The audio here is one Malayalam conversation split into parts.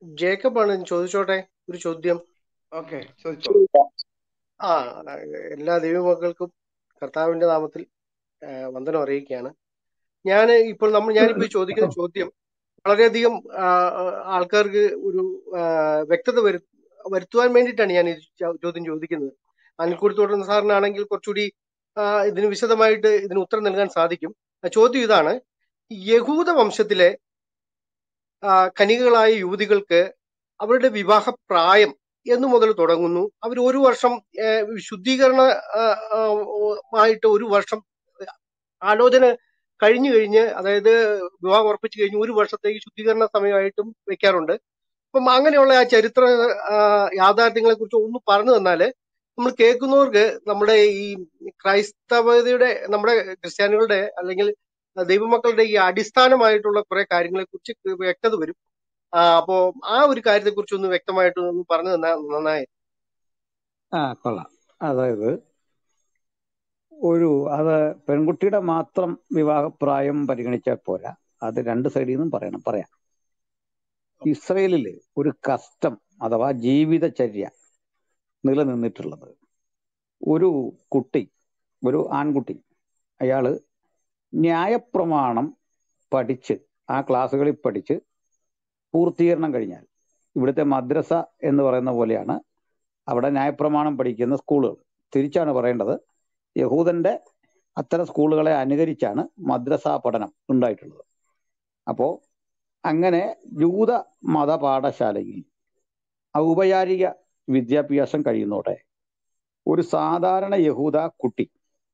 ജേക്കബ് ആണ് ചോദിച്ചോട്ടെ ഒരു ചോദ്യം ഓക്കെ ചോദിച്ചോളൂ ആ എല്ലാ ദൈവമക്കൾക്കും കർത്താവിന്റെ നാമത്തിൽ ആ, വന്ദനം അറിയിക്കുകയാണ് ഞാൻ ഇപ്പോൾ നമ്മൾ ഞാനിപ്പോൾ ഈ ചോദിക്കുന്ന ചോദ്യം വളരെയധികം ആ, ആൾക്കാർക്ക് ഒരു ആ, വ്യക്തത വരു വരുത്തുവാൻ വേണ്ടിയിട്ടാണ് ഞാൻ ഈ ചോ- ചോദ്യം ചോദിക്കുന്നത് അനിൽക്കുടി തുടർന്ന സാറിനാണെങ്കിൽ കുറച്ചുകൂടി ആ, ഇതിന് വിശദമായിട്ട് ഇതിന് ഉത്തരം നൽകാൻ സാധിക്കും ആ, ചോദ്യം ഇതാണ് യഹൂദ വംശത്തിലെ ആ, കനികകളായ യുവതികൾക്ക് അവരുടെ വിവാഹ പ്രായം എന്നു മുതൽ തുടങ്ങുന്നു അവർ ഒരു വർഷം ആ, ശുദ്ധീകരണ ആ, ആ, ആയിട്ട് ഒരു വർഷം ആലോചന കഴിഞ്ഞു കഴിഞ്ഞ് അതായത് വിവാഹം ഉറപ്പിച്ചു കഴിഞ്ഞ് ഒരു വർഷത്തേക്ക് ശുദ്ധീകരണ സമയമായിട്ടും വെക്കാറുണ്ട് അപ്പം അങ്ങനെയുള്ള ആ ചരിത്ര ആ, യാഥാർത്ഥ്യങ്ങളെ കുറിച്ച് ഒന്ന് പറഞ്ഞു തന്നാല് നമ്മൾ കേൾക്കുന്നവർക്ക് നമ്മുടെ ഈ ക്രൈസ്തവതയുടെ നമ്മുടെ ക്രിസ്ത്യാനികളുടെ അല്ലെങ്കിൽ ദൈവമക്കളുടെ ഈ അടിസ്ഥാനമായിട്ടുള്ള കുറെ കാര്യങ്ങളെ കുറിച്ച് വ്യക്തത വരും ആ, അപ്പോ ആ ഒരു കാര്യത്തെ കുറിച്ച് ഒന്ന് വ്യക്തമായിട്ട് ഒന്ന് പറഞ്ഞു തന്നാൽ നന്നായി ആ കൊള്ളാം അതായത് ഒരു അത് പെൺകുട്ടിയുടെ മാത്രം വിവാഹപ്രായം പരിഗണിച്ചാൽ പോരാ അത് രണ്ട് സൈഡിൽ നിന്നും പറയണം പറയാം ഇസ്രയേലിൽ ഒരു കസ്റ്റം അഥവാ ജീവിതചര്യ നിലനിന്നിട്ടുള്ളത് ഒരു കുട്ടി ഒരു ആൺകുട്ടി അയാള് ന്യായപ്രമാണം പഠിച്ച് ആ ക്ലാസ്സുകളിൽ പഠിച്ച് പൂർത്തീകരണം കഴിഞ്ഞാൽ ഇവിടുത്തെ മദ്രസ എന്ന് പറയുന്ന പോലെയാണ് അവിടെ ന്യായപ്രമാണം പഠിക്കുന്ന സ്കൂളുകൾ തിരിച്ചാണ് പറയേണ്ടത് യഹൂദന്റെ അത്തരം സ്കൂളുകളെ അനുകരിച്ചാണ് മദ്രസ പഠനം ഉണ്ടായിട്ടുള്ളത് അപ്പോ അങ്ങനെ ജൂത മത പാഠശാലയിൽ ഔപചാരിക വിദ്യാഭ്യാസം കഴിയുന്നതോടെ ഒരു സാധാരണ യഹൂദ കുട്ടി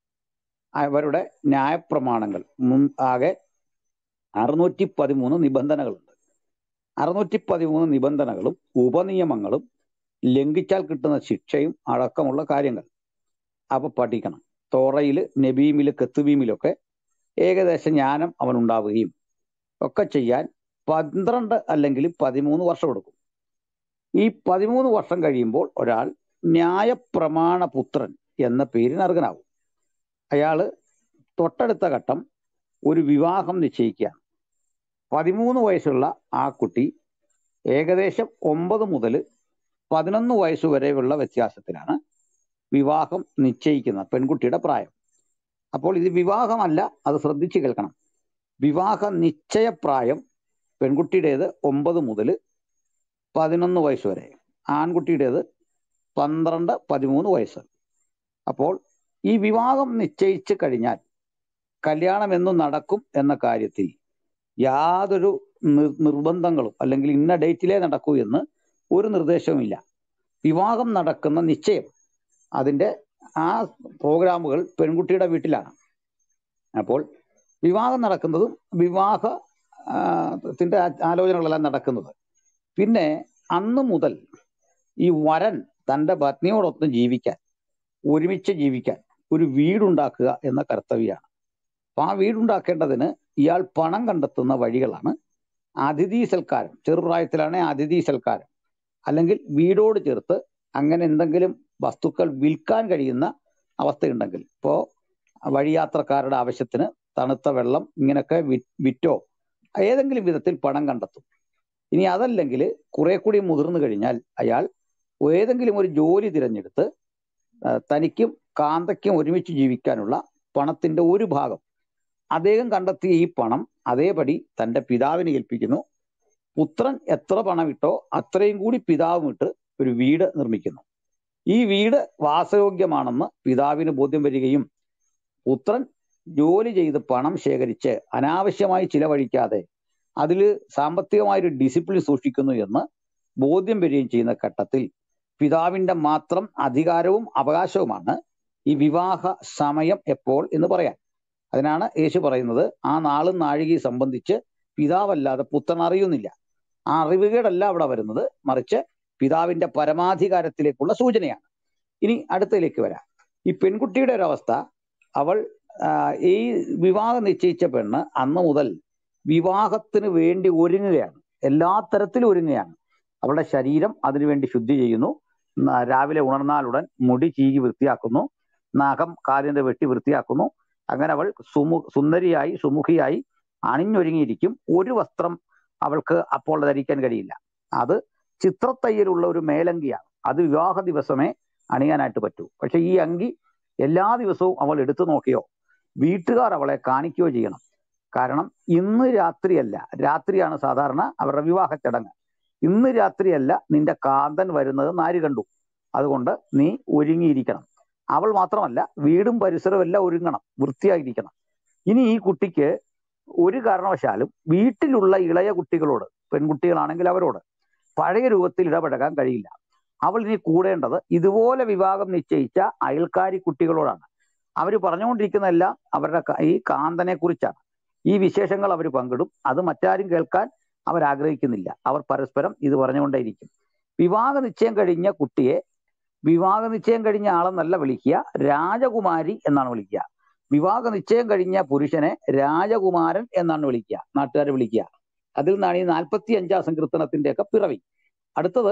അവരുടെ ന്യായപ്രമാണങ്ങൾ മുൻ ആകെ അറുന്നൂറ്റി പതിമൂന്ന് നിബന്ധനകളുണ്ട് അറുന്നൂറ്റി പതിമൂന്ന് നിബന്ധനകളും ഉപനിയമങ്ങളും ലംഘിച്ചാൽ കിട്ടുന്ന ശിക്ഷയും അടക്കമുള്ള കാര്യങ്ങൾ അപ്പൊ പഠിക്കണം തോറയിൽ നബീമില് കത്തുബീമിലൊക്കെ ഏകദേശ ജ്ഞാനം അവനുണ്ടാവുകയും ഒക്കെ ചെയ്യാൻ പന്ത്രണ്ട് അല്ലെങ്കിൽ പതിമൂന്ന് വർഷം എടുക്കും ഈ പതിമൂന്ന് വർഷം കഴിയുമ്പോൾ ഒരാൾ ന്യായപ്രമാണ പുത്രൻ എന്ന പേരിന് അർഹനാവും അയാള് തൊട്ടടുത്ത ഘട്ടം ഒരു വിവാഹം നിശ്ചയിക്കുകയാണ് പതിമൂന്ന് വയസ്സുള്ള ആ കുട്ടി ഏകദേശം ഒമ്പത് മുതൽ പതിനൊന്ന് വയസ്സ് വരെയുള്ള വ്യത്യാസത്തിലാണ് വിവാഹം നിശ്ചയിക്കുന്ന പെൺകുട്ടിയുടെ പ്രായം അപ്പോൾ ഇത് വിവാഹമല്ല അത് ശ്രദ്ധിച്ചു കേൾക്കണം വിവാഹ നിശ്ചയപ്രായം പെൺകുട്ടിയുടേത് ഒമ്പത് മുതൽ പതിനൊന്ന് വയസ്സ് വരെ ആൺകുട്ടിയുടേത് പന്ത്രണ്ട് പതിമൂന്ന് വയസ്സ് അപ്പോൾ ഈ വിവാഹം നിശ്ചയിച്ചു കഴിഞ്ഞാൽ കല്യാണം എന്നും നടക്കും എന്ന കാര്യത്തിൽ യാതൊരു നിർ നിർബന്ധങ്ങളും അല്ലെങ്കിൽ ഇന്ന ഡേറ്റിലേ നടക്കൂ എന്ന് ഒരു നിർദ്ദേശവുമില്ല വിവാഹം നടക്കുന്ന നിശ്ചയം അതിന്റെ ആ പ്രോഗ്രാമുകൾ പെൺകുട്ടിയുടെ വീട്ടിലാണ് അപ്പോൾ വിവാഹം നടക്കുന്നതും വിവാഹ ആ, ത്തിന്റെ ആ- ആലോചനകളെല്ലാം നടക്കുന്നത് പിന്നെ അന്ന് മുതൽ ഈ വരൻ തന്റെ പത്നിയോടൊപ്പം ജീവിക്കാൻ ഒരുമിച്ച് ജീവിക്കാൻ ഒരു വീടുണ്ടാക്കുക എന്ന കർത്തവ്യമാണ് അപ്പൊ ആ വീടുണ്ടാക്കേണ്ടതിന് ഇയാൾ പണം കണ്ടെത്തുന്ന വഴികളാണ് അതിഥി സൽക്കാരം ചെറുപ്രായത്തിലാണ് അതിഥി സൽക്കാരം അല്ലെങ്കിൽ വീടോട് ചേർത്ത് അങ്ങനെ എന്തെങ്കിലും വസ്തുക്കൾ വിൽക്കാൻ കഴിയുന്ന അവസ്ഥയുണ്ടെങ്കിൽ ഇപ്പോ വഴിയാത്രക്കാരുടെ ആവശ്യത്തിന് തണുത്ത വെള്ളം ഇങ്ങനൊക്കെ വി- വിറ്റോ ഏതെങ്കിലും വിധത്തിൽ പണം കണ്ടെത്തും ഇനി അതല്ലെങ്കിൽ കുറെ കൂടി മുതിർന്നു കഴിഞ്ഞാൽ അയാൾ ഏതെങ്കിലും ഒരു ജോലി തിരഞ്ഞെടുത്ത് ആ, തനിക്കും കാന്തയ്ക്കും ഒരുമിച്ച് ജീവിക്കാനുള്ള പണത്തിന്റെ ഒരു ഭാഗം അദ്ദേഹം കണ്ടെത്തിയ ഈ പണം അതേപടി തന്റെ പിതാവിനെ ഏൽപ്പിക്കുന്നു പുത്രൻ എത്ര പണം ഇട്ടോ അത്രയും കൂടി പിതാവും ഇട്ട് ഒരു വീട് നിർമ്മിക്കുന്നു ഈ വീട് വാസയോഗ്യമാണെന്ന് പിതാവിന് ബോധ്യം വരികയും പുത്രൻ ജോലി ചെയ്ത് പണം ശേഖരിച്ച് അനാവശ്യമായി ചിലവഴിക്കാതെ അതിൽ സാമ്പത്തികമായൊരു ഡിസിപ്ലിൻ സൂക്ഷിക്കുന്നു എന്ന് ബോധ്യം വരികയും ചെയ്യുന്ന ഘട്ടത്തിൽ പിതാവിന്റെ മാത്രം അധികാരവും അവകാശവുമാണ് ഈ വിവാഹ സമയം എപ്പോൾ എന്ന് പറയാൻ അതിനാണ് യേശു പറയുന്നത് ആ നാളും നാഴികയും സംബന്ധിച്ച് പിതാവല്ലാതെ പുത്രൻ അറിയുന്നില്ല ആ അറിവുകേടല്ല അവിടെ വരുന്നത് മറിച്ച് പിതാവിന്റെ പരമാധികാരത്തിലേക്കുള്ള സൂചനയാണ് ഇനി അടുത്തതിലേക്ക് വരാം ഈ പെൺകുട്ടിയുടെ ഒരു അവസ്ഥ അവൾ ആ, ഈ വിവാഹം നിശ്ചയിച്ച പെണ്ണ് അന്ന് മുതൽ വിവാഹത്തിന് വേണ്ടി ഒരുങ്ങുകയാണ് എല്ലാ തരത്തിലും ഒരുങ്ങുകയാണ് അവളുടെ ശരീരം അതിനുവേണ്ടി ശുദ്ധി ചെയ്യുന്നു ന- രാവിലെ ഉണർന്നാലുടൻ മുടി ചീകി വൃത്തിയാക്കുന്നു നഖം കാലിന്റെ വെട്ടി വൃത്തിയാക്കുന്നു അങ്ങനെ അവൾ സുമു സുന്ദരിയായി സുമുഖിയായി അണിഞ്ഞൊരുങ്ങിയിരിക്കും ഒരു വസ്ത്രം അവൾക്ക് അപ്പോൾ ധരിക്കാൻ കഴിയില്ല അത് ചിത്രത്തയ്യലുള്ള ഒരു മേലങ്കിയാണ് അത് വിവാഹ ദിവസമേ അണിയാനായിട്ട് പറ്റൂ പക്ഷെ ഈ അങ്കി എല്ലാ ദിവസവും അവൾ എടുത്തു നോക്കിയോ വീട്ടുകാർ അവളെ കാണിക്കുകയോ ചെയ്യണം കാരണം ഇന്ന് രാത്രിയല്ല രാത്രിയാണ് സാധാരണ അവരുടെ വിവാഹ ചടങ്ങ് ഇന്ന് രാത്രിയല്ല നിന്റെ കാന്തൻ വരുന്നത് നാര് കണ്ടു അതുകൊണ്ട് നീ ഒരുങ്ങിയിരിക്കണം അവൾ മാത്രമല്ല വീടും പരിസരവും എല്ലാം ഒരുങ്ങണം വൃത്തിയായിരിക്കണം ഇനി ഈ കുട്ടിക്ക് ഒരു കാരണവശാലും വീട്ടിലുള്ള ഇളയ കുട്ടികളോട് പെൺകുട്ടികളാണെങ്കിൽ അവരോട് പഴയ രൂപത്തിൽ ഇടപഴകാൻ കഴിയില്ല അവൾ ഇനി കൂടേണ്ടത് ഇതുപോലെ വിവാഹം നിശ്ചയിച്ച അയൽക്കാരി കുട്ടികളോടാണ് അവർ പറഞ്ഞുകൊണ്ടിരിക്കുന്നതെല്ലാം അവരുടെ ക- ഈ കാന്തനെ കുറിച്ചാണ് ഈ വിശേഷങ്ങൾ അവർ പങ്കിടും അത് മറ്റാരും കേൾക്കാൻ അവർ ആഗ്രഹിക്കുന്നില്ല അവർ പരസ്പരം ഇത് പറഞ്ഞുകൊണ്ടേയിരിക്കും വിവാഹ നിശ്ചയം കഴിഞ്ഞ കുട്ടിയെ വിവാഹ നിശ്ചയം കഴിഞ്ഞ ആളെന്നല്ല വിളിക്കുക രാജകുമാരി എന്നാണ് വിളിക്കുക വിവാഹ നിശ്ചയം കഴിഞ്ഞ പുരുഷനെ രാജകുമാരൻ എന്നാണ് വിളിക്കുക നാട്ടുകാരെ വിളിക്കുക അതിൽ നിന്നാണ് ഈ നാൽപ്പത്തി അഞ്ചാം സങ്കീർത്തനത്തിന്റെ ഒക്കെ പിറവി അടുത്തത്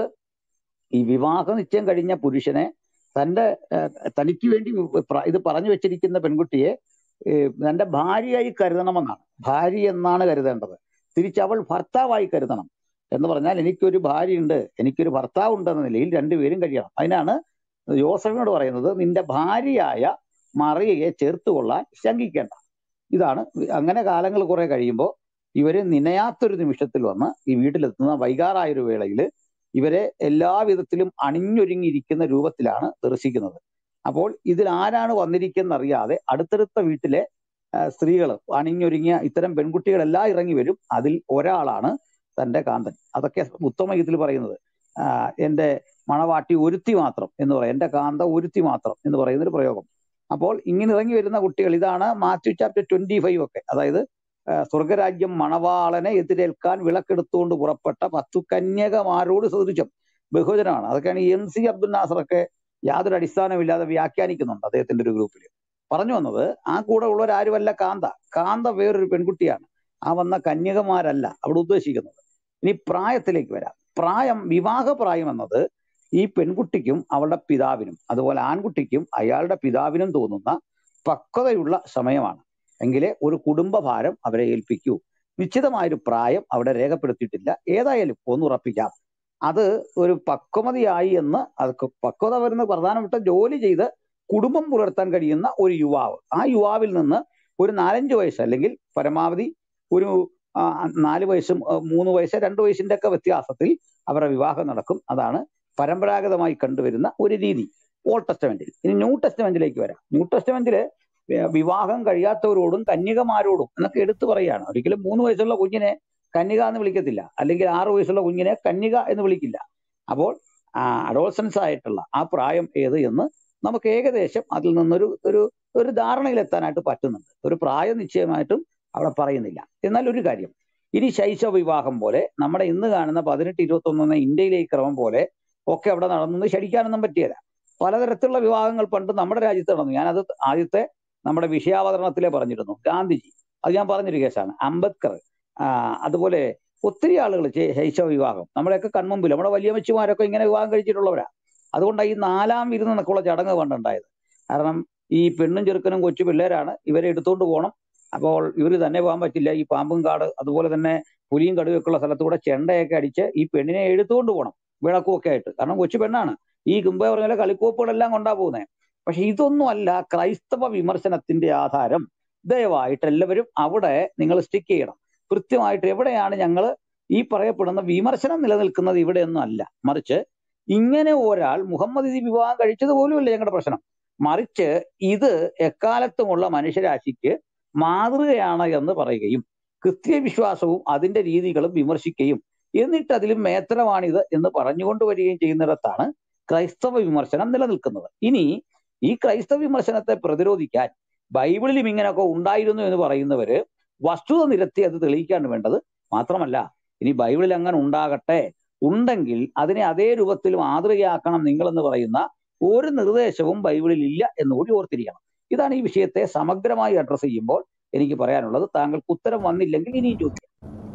ഈ വിവാഹ നിശ്ചയം കഴിഞ്ഞ പുരുഷനെ തന്റെ ഏഹ്, തനിക്ക് വേണ്ടി പ്ര- ഇത് പറഞ്ഞു വെച്ചിരിക്കുന്ന പെൺകുട്ടിയെ ഏഹ്, തന്റെ ഭാര്യയായി കരുതണമെന്നാണ് ഭാര്യ എന്നാണ് കരുതേണ്ടത് തിരിച്ച് അവൾ ഭർത്താവായി കരുതണം എന്ന് പറഞ്ഞാൽ എനിക്കൊരു ഭാര്യയുണ്ട് എനിക്കൊരു ഭർത്താവ് ഉണ്ടെന്ന നിലയിൽ രണ്ടുപേരും കഴിയണം അതിനാണ് യോസഫിനോട് പറയുന്നത് നിന്റെ ഭാര്യയായ മറിയയെ ചേർത്തുകൊള്ളാൻ ശങ്കിക്കേണ്ട ഇതാണ് അങ്ങനെ കാലങ്ങൾ കുറെ കഴിയുമ്പോൾ ഇവര് നനയാത്തൊരു നിമിഷത്തിൽ വന്ന് ഈ വീട്ടിലെത്തുന്ന വൈകാറായ ഒരു വേളയിൽ ഇവരെ എല്ലാവിധത്തിലും അണിഞ്ഞൊരുങ്ങിയിരിക്കുന്ന രൂപത്തിലാണ് ദർശിക്കുന്നത് അപ്പോൾ ഇതിൽ ആരാണ് വന്നിരിക്കുന്നത് അറിയാതെ അടുത്തടുത്ത വീട്ടിലെ സ്ത്രീകൾ അണിഞ്ഞൊരുങ്ങിയ ഇത്തരം പെൺകുട്ടികളെല്ലാം ഇറങ്ങി വരും അതിൽ ഒരാളാണ് തന്റെ കാന്തൻ അതൊക്കെ ഉത്തമ ഇതിൽ പറയുന്നത് ആ, എന്റെ മണവാട്ടി ഒരുത്തി മാത്രം എന്ന് പറയും എന്റെ കാന്ത ഒരുത്തി മാത്രം എന്ന് പറയുന്ന ഒരു പ്രയോഗം അപ്പോൾ ഇങ്ങനെ ഇറങ്ങി വരുന്ന കുട്ടികൾ ഇതാണ് മാത്യു ചാപ്റ്റർ ട്വന്റി ഫൈവ് ഒക്കെ അതായത് ആ, സ്വർഗരാജ്യം മണവാളനെ എതിരേൽക്കാൻ വിളക്കെടുത്തുകൊണ്ട് പുറപ്പെട്ട പത്തു കന്യകമാരോട് സദൃശം ബഹുജനമാണ് അതൊക്കെയാണ് എം സി അബ്ദുൽ നാസറൊക്കെ യാതൊരു അടിസ്ഥാനമില്ലാതെ വ്യാഖ്യാനിക്കുന്നുണ്ട് അദ്ദേഹത്തിന്റെ ഒരു ഗ്രൂപ്പിൽ പറഞ്ഞു വന്നത് ആ കൂടെ ഉള്ളവരാരുമല്ല കാന്ത കാന്ത വേറൊരു പെൺകുട്ടിയാണ് ആ വന്ന കന്യകമാരല്ല അവിടെ ഉദ്ദേശിക്കുന്നത് ഇനി പ്രായത്തിലേക്ക് വരാം പ്രായം വിവാഹ പ്രായം എന്നത് ഈ പെൺകുട്ടിക്കും അവളുടെ പിതാവിനും അതുപോലെ ആൺകുട്ടിക്കും അയാളുടെ പിതാവിനും തോന്നുന്ന പക്വതയുള്ള സമയമാണ് എങ്കിലേ ഒരു കുടുംബഭാരം അവരെ ഏൽപ്പിക്കൂ നിശ്ചിതമായൊരു പ്രായം അവിടെ രേഖപ്പെടുത്തിയിട്ടില്ല ഏതായാലും ഒന്ന് ഉറപ്പിക്കാം അത് ഒരു പക്വതയായി എന്ന് അത് പക്വത വരുന്ന പ്രധാനപ്പെട്ട ജോലി ചെയ്ത് കുടുംബം പുലർത്താൻ കഴിയുന്ന ഒരു യുവാവ് ആ യുവാവിൽ നിന്ന് ഒരു നാലഞ്ച് വയസ്സ് അല്ലെങ്കിൽ പരമാവധി ഒരു ആ, നാല് വയസ്സും ആ, മൂന്ന് വയസ്സ് രണ്ട് വയസ്സിന്റെ ഒക്കെ വ്യത്യാസത്തിൽ അവരുടെ വിവാഹം നടക്കും അതാണ് പരമ്പരാഗതമായി കണ്ടുവരുന്ന ഒരു രീതി ഓൾഡ് ടെസ്റ്റമെന്റിൽ ഇനി ന്യൂ ടെസ്റ്റമെന്റിലേക്ക് വരാം ന്യൂ ടെസ്റ്റമെന്റില് വി- വിവാഹം കഴിയാത്തവരോടും കന്യകമാരോടും എന്നൊക്കെ എടുത്തു പറയുകയാണ് ഒരിക്കലും മൂന്ന് വയസ്സുള്ള കുഞ്ഞിനെ കന്യക എന്ന് വിളിക്കത്തില്ല അല്ലെങ്കിൽ ആറ് വയസ്സുള്ള കുഞ്ഞിനെ കന്യക എന്ന് വിളിക്കില്ല അപ്പോൾ അഡോൾസൻസ് ആയിട്ടുള്ള ആ പ്രായം ഏത് എന്ന് നമുക്ക് ഏകദേശം അതിൽ നിന്നൊരു ഒരു ഒരു ധാരണയിലെത്താനായിട്ട് പറ്റുന്നുണ്ട് ഒരു പ്രായം നിശ്ചയമായിട്ടും അവിടെ പറയുന്നില്ല എന്നാൽ ഒരു കാര്യം ഇനി ശൈശവ വിവാഹം പോലെ നമ്മുടെ ഇന്ന് കാണുന്ന പതിനെട്ട് ഇരുപത്തി ഒന്ന് ഇന്ത്യയിലെ ഈ ക്രമം പോലെ ഒക്കെ അവിടെ നടന്നത് ശരിക്കാനൊന്നും പറ്റിയല്ല പലതരത്തിലുള്ള വിവാഹങ്ങൾ പണ്ട് നമ്മുടെ രാജ്യത്ത് നടന്നു ഞാനത് ആദ്യത്തെ നമ്മുടെ വിഷയാവതരണത്തിലെ പറഞ്ഞിരുന്നു ഗാന്ധിജി അത് ഞാൻ പറഞ്ഞൊരു കേസാണ് അംബേദ്കർ ആ, അതുപോലെ ഒത്തിരി ആളുകൾ ചെ- ശൈശവ വിവാഹം നമ്മുടെയൊക്കെ കൺമുമ്പിൽ നമ്മുടെ വലിയമ്മച്ചിമാരൊക്കെ ഇങ്ങനെ വിവാഹം കഴിച്ചിട്ടുള്ളവരാ അതുകൊണ്ടാണ് ഈ നാലാം വിരുന്ന് എന്നൊക്കെയുള്ള ചടങ്ങ് പണ്ടുണ്ടായത് കാരണം ഈ പെണ്ണും ചെറുക്കനും കൊച്ചു പിള്ളേരാണ് ഇവരെ എടുത്തുകൊണ്ട് പോകണം അപ്പോൾ ഇവർ തന്നെ പോകാൻ പറ്റില്ല ഈ പാമ്പും കാട് അതുപോലെ തന്നെ പുലിയും കടുവൊക്കെ ഉള്ള സ്ഥലത്തൂടെ ചെണ്ടയൊക്കെ അടിച്ച് ഈ പെണ്ണിനെ എടുത്തുകൊണ്ട് പോകണം വിളക്കും ഒക്കെ ആയിട്ട് കാരണം കൊച്ചു പെണ്ണാണ് ഈ കുമ്പേ പറഞ്ഞ പോലെ കളിക്കോപ്പുകളെല്ലാം കൊണ്ടാ പോകുന്നത് പക്ഷെ ഇതൊന്നും അല്ല ക്രൈസ്തവ വിമർശനത്തിന്റെ ആധാരം ദയവായിട്ട് എല്ലാവരും അവിടെ നിങ്ങൾ സ്റ്റിക്ക് ചെയ്യണം കൃത്യമായിട്ട് എവിടെയാണ് ഞങ്ങൾ ഈ പറയപ്പെടുന്ന വിമർശനം നിലനിൽക്കുന്നത് ഇവിടെയൊന്നും അല്ല മറിച്ച് ഇങ്ങനെ ഒരാൾ മുഹമ്മദ് ഈ വിവാഹം കഴിച്ചത് പോലുമല്ല ഞങ്ങളുടെ പ്രശ്നം മറിച്ച് ഇത് എക്കാലത്തുമുള്ള മനുഷ്യരാശിക്ക് മാതൃകയാണ് എന്ന് പറയുകയും കൃത്യവിശ്വാസവും അതിന്റെ രീതികളും വിമർശിക്കുകയും എന്നിട്ട് അതിലും മേത്തരമാണിത് എന്ന് പറഞ്ഞുകൊണ്ട് വരികയും ചെയ്യുന്നിടത്താണ് ക്രൈസ്തവ വിമർശനം നിലനിൽക്കുന്നത് ഇനി ഈ ക്രൈസ്തവ വിമർശനത്തെ പ്രതിരോധിക്കാൻ ബൈബിളിലും ഇങ്ങനെയൊക്കെ ഉണ്ടായിരുന്നു എന്ന് പറയുന്നവര് വസ്തുത നിരത്തി അത് തെളിയിക്കാണ് വേണ്ടത് മാത്രമല്ല ഇനി ബൈബിളിൽ അങ്ങനെ ഉണ്ടാകട്ടെ ഉണ്ടെങ്കിൽ അതിനെ അതേ രൂപത്തിൽ മാതൃകയാക്കണം നിങ്ങളെന്ന് പറയുന്ന ഒരു നിർദ്ദേശവും ബൈബിളിൽ ഇല്ല എന്ന് കൂടി ഓർത്തിരിക്കണം ഇതാണ് ഈ വിഷയത്തെ സമഗ്രമായി അഡ്രസ് ചെയ്യുമ്പോൾ എനിക്ക് പറയാനുള്ളത് താങ്കൾക്ക് ഉത്തരം വന്നില്ലെങ്കിൽ ഇനിയും ചോദിക്കാം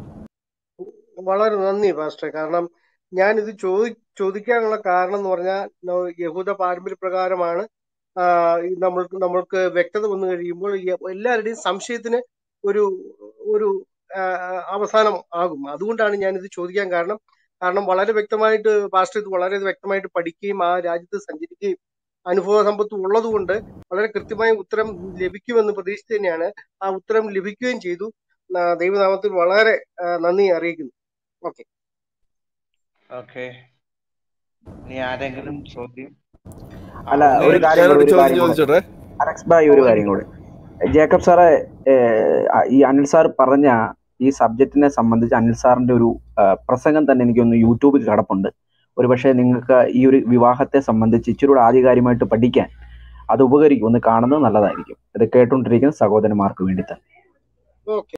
വളരെ നന്ദി പാസ്റ്റർ കാരണം ഞാൻ ഇത് ചോദി ചോദിക്കാനുള്ള കാരണം എന്ന് പറഞ്ഞാൽ ന- യഹൂദ പാരമ്പര്യ പ്രകാരമാണ് ആ, ഈ നമ്മൾക്ക് നമ്മൾക്ക് വ്യക്തത വന്നു കഴിയുമ്പോൾ ഈ എല്ലാവരുടെയും സംശയത്തിന് ഒരു ഒരു ആ, അവസാനം ആകും അതുകൊണ്ടാണ് ഞാൻ ഇത് ചോദിക്കാൻ കാരണം കാരണം വളരെ വ്യക്തമായിട്ട് പാസ്റ്റർ ഇത് വളരെ വ്യക്തമായിട്ട് പഠിക്കുകയും ആ രാജ്യത്ത് സഞ്ചരിക്കുകയും അനുഭവ സമ്പത്ത് ഉള്ളതുകൊണ്ട് വളരെ കൃത്യമായ ഉത്തരം ലഭിക്കുമെന്ന് പ്രതീക്ഷിച്ച് തന്നെയാണ് ആ ഉത്തരം ലഭിക്കുകയും ചെയ്തു ആ, ദൈവനാമത്തിൽ വളരെ ആ, നന്ദി അറിയിക്കുന്നു ഓക്കെ ഓക്കെ ഇനി ആരെങ്കിലും ചോദ്യം ആ അല്ല ഒന്ന് ഒരു രണ്ട് കാര്യം കൂടെ ഞാനൊരു ഒരു ചോദ്യം കാര്യം കൂടെ ചോദിച്ചോട്ടെ അലക്സ് ബായ് ഒരു കാര്യം കൂടെ ജേക്കബ് സാറെ ഏഹ്, ഈ അനിൽ സാർ പറഞ്ഞ ഈ സബ്ജക്റ്റിനെ സംബന്ധിച്ച് അനിൽ സാറിന്റെ ഒരു ആ, പ്രസംഗം തന്നെ എനിക്കൊന്ന് യൂട്യൂബിൽ കിടപ്പുണ്ട് ഒരുപക്ഷെ നിങ്ങൾക്ക് ഈ ഒരു വിവാഹത്തെ സംബന്ധിച്ച് ഇച്ചിരി കൂടെ ആധികാരികമായിട്ട് പഠിക്കാൻ അത് ഉപകരിക്കും ഒന്ന് കാണുന്നത് നല്ലതായിരിക്കും ഇത് കേട്ടുകൊണ്ടിരിക്കുന്ന സഹോദരന്മാർക്ക് വേണ്ടി തന്നെ ഓക്കെ